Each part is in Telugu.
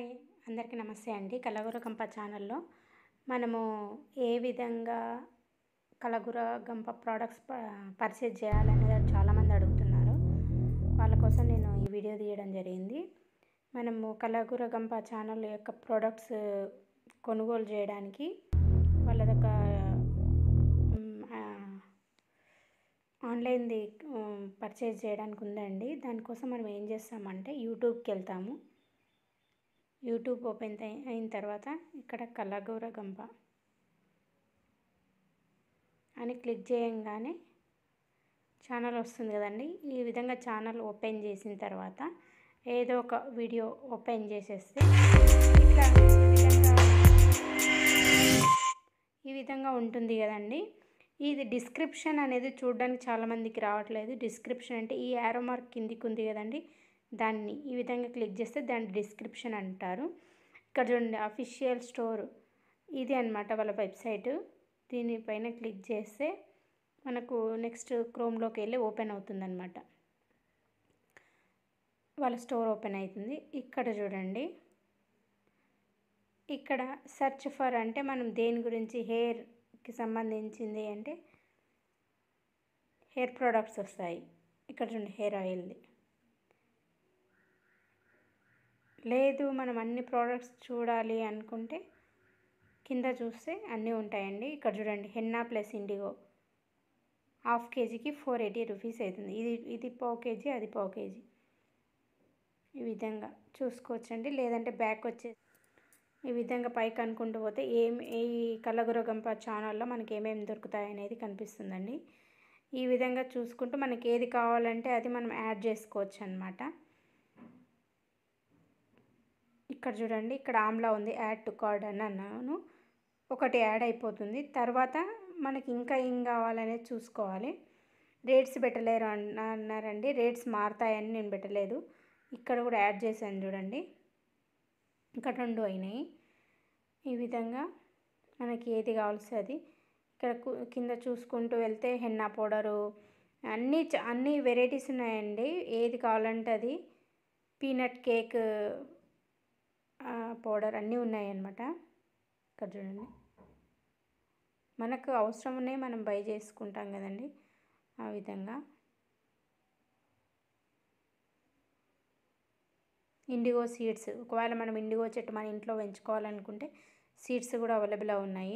హాయ్ అందరికీ నమస్తే అండి కలగూర గంప ఛానల్లో మనము ఏ విధంగా కలగూర గంప ప్రోడక్ట్స్ పర్చేజ్ చేయాలనేది చాలామంది అడుగుతున్నారు వాళ్ళ కోసం నేను ఈ వీడియో తీయడం జరిగింది మనము కలగూర గంప ఛానల్ యొక్క ప్రోడక్ట్స్ కొనుగోలు చేయడానికి వాళ్ళదొక మ్, ఆ, ఆన్లైన్ది ఉమ్, పర్చేజ్ చేయడానికి ఉందండి దానికోసం మనం ఏం చేస్తామంటే యూట్యూబ్కి వెళ్తాము యూట్యూబ్ ఓపెన్ అయి- అయిన తర్వాత ఇక్కడ కలగూర గంప అని క్లిక్ చేయంగానే ఛానల్ వస్తుంది కదండి ఈ విధంగా ఛానల్ ఓపెన్ చేసిన తర్వాత ఏదో ఒక వీడియో ఓపెన్ చేసేస్తే ఇట్లా ఈ విధంగా ఈ విధంగా ఉంటుంది కదండి ఇది డిస్క్రిప్షన్ అనేది చూడడానికి చాలామందికి రావట్లేదు డిస్క్రిప్షన్ అంటే ఈ యారో మార్క్ కిందికి ఉంది కదండి దాన్ని ఈ విధంగా క్లిక్ చేస్తే దాన్ని డిస్క్రిప్షన్ అంటారు ఇక్కడ చూడండి అఫీషియల్ స్టోర్ ఇది అన్నమాట వాళ్ళ వెబ్సైట్ దీనిపైన క్లిక్ చేస్తే మనకు నెక్స్ట్ క్రోమ్లోకి వెళ్ళి ఓపెన్ అవుతుందన్నమాట వాళ్ళ స్టోర్ ఓపెన్ అవుతుంది ఇక్కడ చూడండి ఇక్కడ సెర్చ్ ఫర్ అంటే మనం దేని గురించి హెయిర్కి సంబంధించింది అంటే హెయిర్ ప్రోడక్ట్స్ వస్తాయి ఇక్కడ చూడండి హెయిర్ ఆయిల్ది లేదు మనం అన్ని ప్రోడక్ట్స్ చూడాలి అనుకుంటే కింద చూస్తే అన్నీ ఉంటాయండి ఇక్కడ చూడండి హెన్నా ప్లస్ ఇండిగో హాఫ్ కేజీకి ఫోర్ ఎయిటీ రూపీస్ అవుతుంది ఇది ఇది పావు కేజీ అది పావు కేజీ ఈ విధంగా చూసుకోవచ్చండి లేదంటే బ్యాక్ వచ్చే ఈ విధంగా పైకి అనుకుంటూ పోతే ఏం ఈ కలగురగంప ఛానల్లో మనకి ఏమేమి దొరుకుతాయి అనేది కనిపిస్తుందండి ఈ విధంగా చూసుకుంటూ మనకి ఏది కావాలంటే అది మనం యాడ్ చేసుకోవచ్చు అనమాట ఇక్కడ చూడండి ఇక్కడ ఆమ్లా ఉంది యాడ్ టు కార్డ్ అని అన్నాను ఒకటి యాడ్ అయిపోతుంది తర్వాత మనకి ఇంకా ఏం కావాలనేది చూసుకోవాలి రేట్స్ పెట్టలేరు అన్న అన్నారండి రేట్స్ మారుతాయని నేను పెట్టలేదు ఇక్కడ కూడా యాడ్ చేశాను చూడండి ఇంకా రెండు అయినాయి ఈ విధంగా మనకి ఏది కావాల్సి అది ఇక్కడ కు- కింద చూసుకుంటూ వెళ్తే హెన్నా పౌడరు అన్నీ చ- అన్ని వెరైటీస్ ఉన్నాయండి ఏది కావాలంటే అది పీనట్ కేక్ పౌడర్ అన్నీ ఉన్నాయన్నమాట ఇక్కడ చూడండి మనకు అవసరం ఉన్నాయి మనం బై చేసుకుంటాం కదండి ఆ విధంగా ఇండిగో సీడ్స్ ఒకవేళ మనం ఇండిగో చెట్టు మన ఇంట్లో పెంచుకోవాలనుకుంటే సీడ్స్ కూడా అవైలబుల్ ఉన్నాయి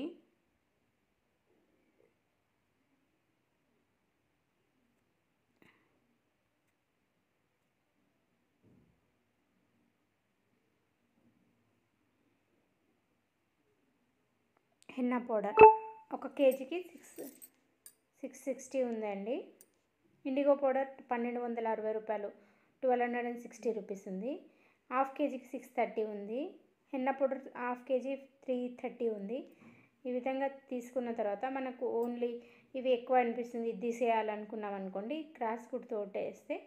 హెన్నా పౌడర్ ఒక కేజీకి సిక్స్ సిక్స్ సిక్స్టీ ఉందండి ఇండిగో పౌడర్ పన్నెండు వందల అరవై రూపాయలు twelve hundred and sixty rupees ఉంది హాఫ్ కేజీకి సిక్స్ థర్టీ ఉంది henna powder half KG three thirty ఉంది ఈ విధంగా తీసుకున్న తర్వాత మనకు ఓన్లీ ఇవి ఎక్కువ అనిపిస్తుంది ఇది తీసేయాలనుకున్నాం అనుకోండి క్రాస్ కుట్తో వేస్తే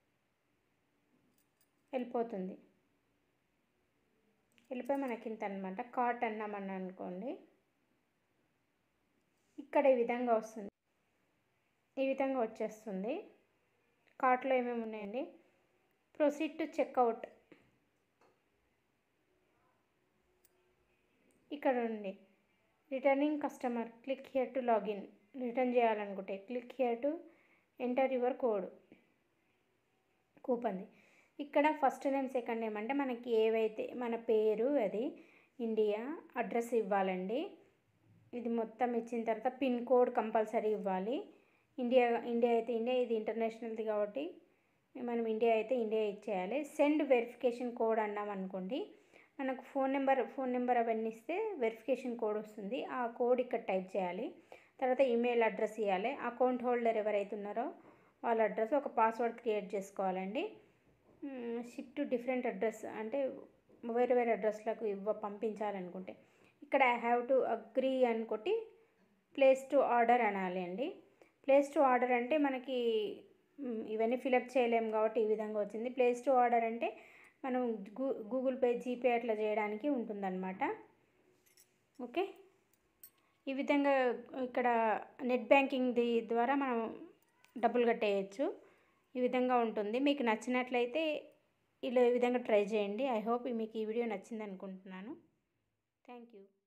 వెళ్ళిపోతుంది వెళ్ళిపోయి మనకి ఇంత అనమాట కాట్ అన్నామని అనుకోండి ఇక్కడ ఈ విధంగా వస్తుంది ఈ విధంగా వచ్చేస్తుంది కార్ట్లో ఏమేమి ఉన్నాయండి ప్రొసీడ్ టు చెక్అవుట్ ఇక్కడ ఉంది returning customer click here to login return చేయాలనుకుంటే click here to enter your code కూపన్ది ఇక్కడ ఫస్ట్ నేమ్ సెకండ్ నేమ్ అంటే మనకి ఏవైతే మన పేరు అది ఇండియా అడ్రస్ ఇవ్వాలండి ఇది మొత్తం ఇచ్చిన తర్వాత పిన్ కోడ్ కంపల్సరీ ఇవ్వాలి ఇండియా ఇండియా అయితే ఇండియా ఇది ఇంటర్నేషనల్ది కాబట్టి మనం ఇండియా అయితే ఇండియా ఇచ్చేయాలి సెండ్ వెరిఫికేషన్ కోడ్ అన్నాం అనుకోండి మనకు ఫోన్ నెంబర్ ఫోన్ నెంబర్ అవన్నీ ఇస్తే వెరిఫికేషన్ కోడ్ వస్తుంది ఆ కోడ్ ఇక్కడ టైప్ చేయాలి తర్వాత ఈమెయిల్ అడ్రస్ ఇవ్వాలి అకౌంట్ హోల్డర్ ఎవరైతే ఉన్నారో వాళ్ళ అడ్రస్ ఒక పాస్వర్డ్ క్రియేట్ చేసుకోవాలండి షిప్ టు డిఫరెంట్ అడ్రస్ అంటే వేరే వేరే అడ్రస్లకు ఇవ్వ పంపించాలనుకుంటే ఇక్కడ ఐ హ్యావ్ టు అగ్రీ అనుకోటి ప్లేస్ టు ఆర్డర్ అనాలి అండి ప్లేస్ టు ఆర్డర్ అంటే మనకి మ్, ఇవన్నీ ఫిలప్ చేయలేము కాబట్టి ఈ విధంగా వచ్చింది ప్లేస్ టు ఆర్డర్ అంటే మనం గూ గూగుల్ పే జీపే అట్లా చేయడానికి ఉంటుందన్నమాట ఓకే ఈ విధంగా ఇక్కడ నెట్ బ్యాంకింగ్ ది ద్వారా మనం డబ్బులు కట్టేయచ్చు ఈ విధంగా ఉంటుంది మీకు నచ్చినట్లయితే ఇలా ఈ విధంగా ట్రై చేయండి ఐ హోప్ మీకు ఈ వీడియో నచ్చింది అనుకుంటున్నాను థ్యాంక్ యూ